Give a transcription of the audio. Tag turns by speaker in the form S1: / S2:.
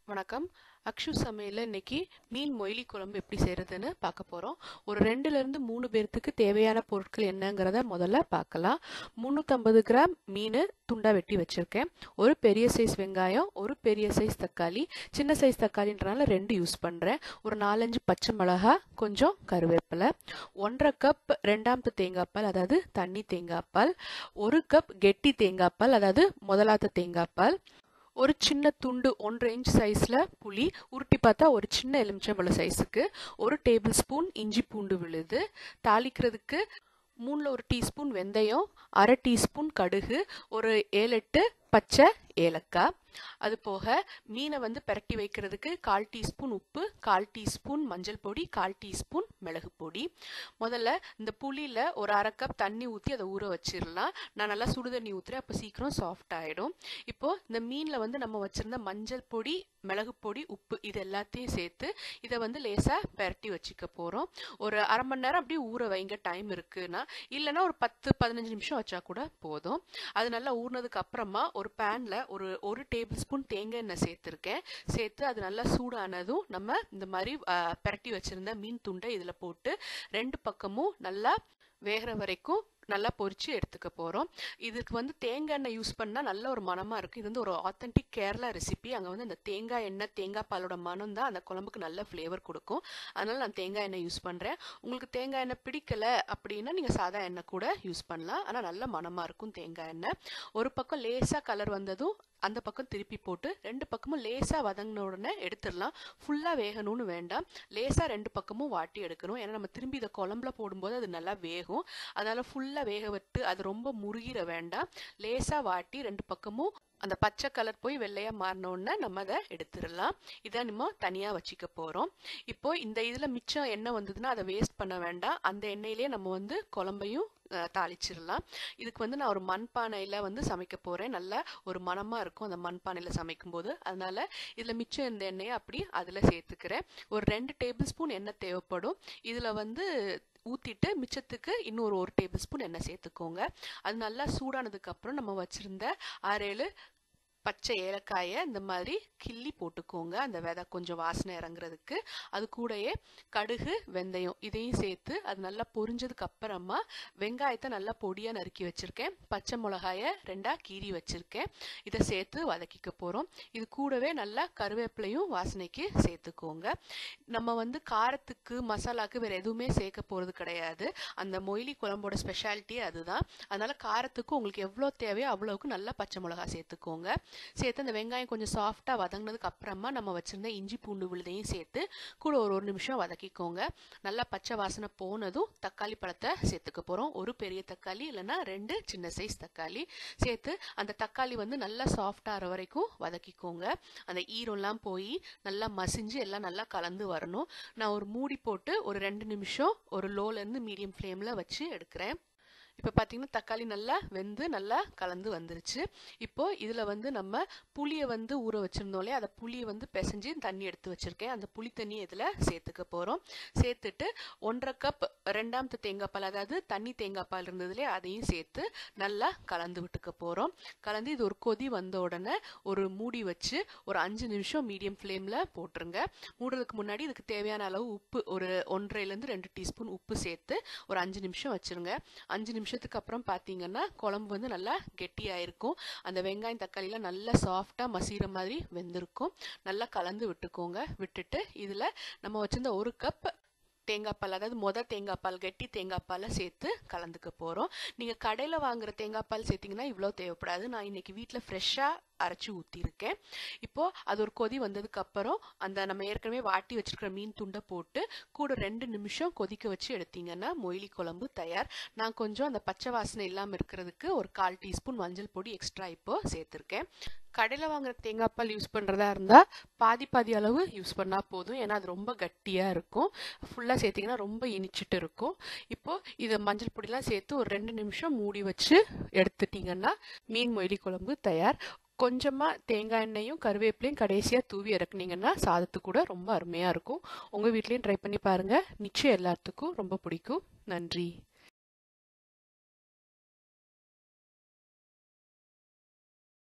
S1: வணக்கம் அக்ஷு சமையலில் இன்னைக்கு மீன் மொய்லி குழம்பு எப்படி செய்கிறதுன்னு பார்க்க போகிறோம் ஒரு ரெண்டுலேருந்து மூணு பேர்த்துக்கு தேவையான பொருட்கள் என்னங்கிறத முதல்ல பார்க்கலாம் முந்நூற்றம்பது கிராம் மீன் துண்டாக வெட்டி வச்சுருக்கேன் ஒரு பெரிய சைஸ் வெங்காயம் ஒரு பெரிய சைஸ் தக்காளி சின்ன சைஸ் தக்காளின்றனால ரெண்டு யூஸ் பண்ணுறேன் ஒரு நாலஞ்சு பச்சை மிளகா கொஞ்சம் கருவேப்பிலை ஒன்றரை கப் ரெண்டாம் தேங்காய் பால் அதாவது தண்ணி தேங்காய் பால் ஒரு கப் கெட்டி தேங்காய் பால் அதாவது முதலாத்த தேங்காய் பால் ஒரு சின்ன துண்டு ஒன்றரை இன்ச் சைஸில் புளி உருட்டி பார்த்தா ஒரு சின்ன எலுமிச்சம்பழ சைஸுக்கு ஒரு டேபிள் ஸ்பூன் இஞ்சி பூண்டு விழுது தாளிக்கிறதுக்கு மூணில் ஒரு டீஸ்பூன் வெந்தயம் அரை டீஸ்பூன் கடுகு ஒரு ஏழு எட்டு பச்சை ஏலக்காய் அது போக மீனை வந்து பிரட்டி வைக்கிறதுக்கு கால் டீஸ்பூன் உப்பு கால் டீஸ்பூன் மஞ்சள் பொடி கால் டீஸ்பூன் மிளகு பொடி முதல்ல இந்த புளியில் ஒரு அரை கப் தண்ணி ஊற்றி அதை ஊற வச்சிடலாம் நான் நல்லா சுடு தண்ணி ஊற்றுறேன் அப்போ சீக்கிரம் சாஃப்ட் ஆகிடும் இப்போது இந்த மீனில் வந்து நம்ம வச்சுருந்த மஞ்சள் பொடி மிளகு பொடி உப்பு இது எல்லாத்தையும் சேர்த்து இதை வந்து லேசாக பிரட்டி வச்சுக்க போகிறோம் ஒரு அரை மணி நேரம் அப்படியே ஊற வைங்க டைம் இருக்குன்னா இல்லைன்னா ஒரு பத்து பதினஞ்சு நிமிஷம் வச்சா கூட போதும் அது நல்லா ஊறினதுக்கு அப்புறமா ஒரு பேனில் ஒரு ஒரு டேபிள் ஸ்பூன் தேங்காய் எண்ணெய் சேர்த்துருக்கேன் சேர்த்து அது நல்லா சூடானதும் நம்ம இந்த மாதிரி பிரட்டி வச்சுருந்த மீன் துண்டை இதில் போட்டு ரெண்டு பக்கமும் நல்லா வேகிற வரைக்கும் நல்லா பொரிச்சு எடுத்துக்க போகிறோம் இதுக்கு வந்து தேங்காய் எண்ணெய் யூஸ் பண்ணால் நல்ல ஒரு மனமாக இருக்கும் இது வந்து ஒரு ஆத்தென்டிக் கேரளா ரெசிபி அங்கே வந்து அந்த தேங்காய் எண்ணெய் தேங்காய் பாலோட மனம் தான் அந்த குழம்புக்கு நல்ல ஃப்ளேவர் கொடுக்கும் அதனால் நான் தேங்காய் எண்ணெய் யூஸ் பண்ணுறேன் உங்களுக்கு தேங்காய் எண்ணெய் பிடிக்கல அப்படின்னா நீங்கள் சாதா எண்ணெய் கூட யூஸ் பண்ணலாம் ஆனால் நல்ல மனமாக இருக்கும் தேங்காய் எண்ணெய் ஒரு பக்கம் லேசாக கலர் வந்ததும் அந்த பக்கம் திருப்பி போட்டு ரெண்டு பக்கமும் லேசாக வதங்கின உடனே எடுத்துடலாம் ஃபுல்லாக வேகணும்னு வேண்டாம் லேசாக ரெண்டு பக்கமும் வாட்டி எடுக்கணும் ஏன்னா நம்ம திரும்பி இதை குழம்புல போடும்போது அது நல்லா வேகும் அதனால் ஃபுல்லாக வேக விட்டு அது ரொம்ப முருகிற வேண்டாம் லேசாக வாட்டி ரெண்டு பக்கமும் அந்த பச்சை கலர் போய் வெள்ளையாக மாறினோடனே நம்ம அதை எடுத்துடலாம் இதை நம்ம தனியாக வச்சுக்க போகிறோம் இப்போ இந்த இதில் மிச்சம் எண்ணெய் வந்ததுன்னா அதை வேஸ்ட் பண்ண வேண்டாம் அந்த எண்ணெயிலே நம்ம வந்து குழம்பையும் தாளிச்சிடலாம் இதுக்கு வந்து நான் ஒரு மண்பானையில் வந்து சமைக்க போகிறேன் நல்லா ஒரு மனமாக இருக்கும் அந்த மண்பானையில் சமைக்கும்போது அதனால் இதில் மிச்சம் இந்த எண்ணெயை அப்படி அதில் சேர்த்துக்கிறேன் ஒரு ரெண்டு டேபிள் ஸ்பூன் எண்ணெய் தேவைப்படும் இதில் வந்து ஊற்றிட்டு மிச்சத்துக்கு இன்னொரு ஒரு டேபிள் ஸ்பூன் எண்ணெய் சேர்த்துக்கோங்க அது நல்லா சூடானதுக்கப்புறம் நம்ம வச்சுருந்த ஆறேழு பச்சை ஏலக்காயை இந்த மாதிரி கிள்ளி போட்டுக்கோங்க அந்த விதை கொஞ்சம் வாசனை இறங்குறதுக்கு அது கூடயே கடுகு வெந்தயம் இதையும் சேர்த்து அது நல்லா பொரிஞ்சதுக்கு அப்புறமா வெங்காயத்தை நல்லா பொடியாக நறுக்கி வச்சுருக்கேன் பச்சை மிளகாயை ரெண்டாக கீறி வச்சுருக்கேன் இதை சேர்த்து வதக்கிக்க போகிறோம் இது கூடவே நல்லா கருவேப்பிலையும் வாசனைக்கு சேர்த்துக்கோங்க நம்ம வந்து காரத்துக்கு மசாலாக்கு வேறு எதுவுமே சேர்க்க போகிறது கிடையாது அந்த மொய்லி குழம்போட ஸ்பெஷாலிட்டி அதுதான் அதனால் காரத்துக்கு உங்களுக்கு எவ்வளோ தேவையோ அவ்வளோவுக்கு நல்லா பச்சை மிளகா சேர்த்துக்கோங்க சேர்த்து அந்த வெங்காயம் கொஞ்சம் சாஃப்டாக வதங்கினதுக்கு அப்புறமா நம்ம வச்சுருந்த இஞ்சி பூண்டு விழுதையும் சேர்த்து கூட ஒரு ஒரு நிமிஷம் வதக்கிக்கோங்க நல்லா பச்சை வாசனை போனதும் தக்காளி பழத்தை சேர்த்துக்க போகிறோம் ஒரு பெரிய தக்காளி இல்லைன்னா ரெண்டு சின்ன சைஸ் தக்காளி சேர்த்து அந்த தக்காளி வந்து நல்லா சாஃப்டாகிற வரைக்கும் வதக்கிக்கோங்க அந்த ஈரம்லாம் போய் நல்லா மசிஞ்சு எல்லாம் நல்லா கலந்து வரணும் நான் ஒரு மூடி போட்டு ஒரு ரெண்டு நிமிஷம் ஒரு லோலேருந்து மீடியம் ஃப்ளேமில் வச்சு எடுக்கிறேன் இப்போ பார்த்தீங்கன்னா தக்காளி நல்லா வெந்து நல்லா கலந்து வந்துருச்சு இப்போ இதில் வந்து நம்ம புளியை வந்து ஊற வச்சுருந்தோம் இல்லையா அதை புளியை வந்து பிசைஞ்சு தண்ணி எடுத்து வச்சுருக்கேன் அந்த புளி தண்ணி இதில் சேர்த்துக்க போகிறோம் சேர்த்துட்டு ஒன்றரை கப் ரெண்டாமத்து தேங்காய் பால் அதாவது தண்ணி தேங்காய் பால் இருந்ததுலேயே அதையும் சேர்த்து நல்லா கலந்து விட்டுக்க போகிறோம் கலந்து இது ஒரு கொதி வந்த உடனே ஒரு மூடி வச்சு ஒரு அஞ்சு நிமிஷம் மீடியம் ஃப்ளேமில் போட்டுருங்க மூடுறதுக்கு முன்னாடி இதுக்கு தேவையான அளவு உப்பு ஒரு ஒன்றரைலேருந்து ரெண்டு டீஸ்பூன் உப்பு சேர்த்து ஒரு அஞ்சு நிமிஷம் வச்சுருங்க அஞ்சு நிமிஷம் நிமிஷத்துக்கு அப்புறம் பார்த்தீங்கன்னா குழம்பு வந்து நல்லா கெட்டியாயிருக்கும் அந்த வெங்காயம் தக்காளிலாம் நல்லா சாஃப்டாக மசிகிற மாதிரி வெந்திருக்கும் நல்லா கலந்து விட்டுக்கோங்க விட்டுட்டு இதில் நம்ம வச்சிருந்த ஒரு கப் தேங்காய் பால் அதாவது மொதல் தேங்காய் பால் கெட்டி தேங்காய் பாலை சேர்த்து கலந்துக்க போகிறோம் நீங்கள் கடையில் வாங்குற தேங்காய் பால் சேர்த்திங்கன்னா இவ்வளோ தேவைப்படாது நான் இன்றைக்கி வீட்டில் ஃப்ரெஷ்ஷாக அரைச்சி ஊற்றிருக்கேன் இப்போது அது ஒரு கொதி வந்ததுக்கப்புறம் அந்த நம்ம ஏற்கனவே வாட்டி வச்சுருக்கிற மீன் துண்டை போட்டு கூட ரெண்டு நிமிஷம் கொதிக்க வச்சு எடுத்தீங்கன்னா மொய்லி குழம்பு தயார் நான் கொஞ்சம் அந்த பச்சை வாசனை இல்லாமல் இருக்கிறதுக்கு ஒரு கால் டீஸ்பூன் மஞ்சள் பொடி எக்ஸ்ட்ரா இப்போ சேர்த்துருக்கேன் கடையில் வாங்குற தேங்காய் பால் யூஸ் பண்ணுறதா இருந்தால் பாதி பாதி அளவு யூஸ் பண்ணால் போதும் ஏன்னா அது ரொம்ப கட்டியாக இருக்கும் ஃபுல்லாக சேர்த்திங்கன்னா ரொம்ப இனிச்சிட்டு இருக்கும் இப்போது இதை மஞ்சள் பொடிலாம் சேர்த்து ஒரு ரெண்டு நிமிஷம் மூடி வச்சு எடுத்துட்டிங்கன்னா மீன் மொய்லி குழம்பு தயார் கொஞ்சமாக தேங்காய் எண்ணெயும் கருவேப்பிலையும் கடைசியாக தூவி இறக்குனீங்கன்னா சாதத்துக்கு கூட ரொம்ப அருமையாக இருக்கும் உங்கள் வீட்லேயும் ட்ரை பண்ணி பாருங்கள் நிச்சயம் எல்லாத்துக்கும் ரொம்ப பிடிக்கும் நன்றி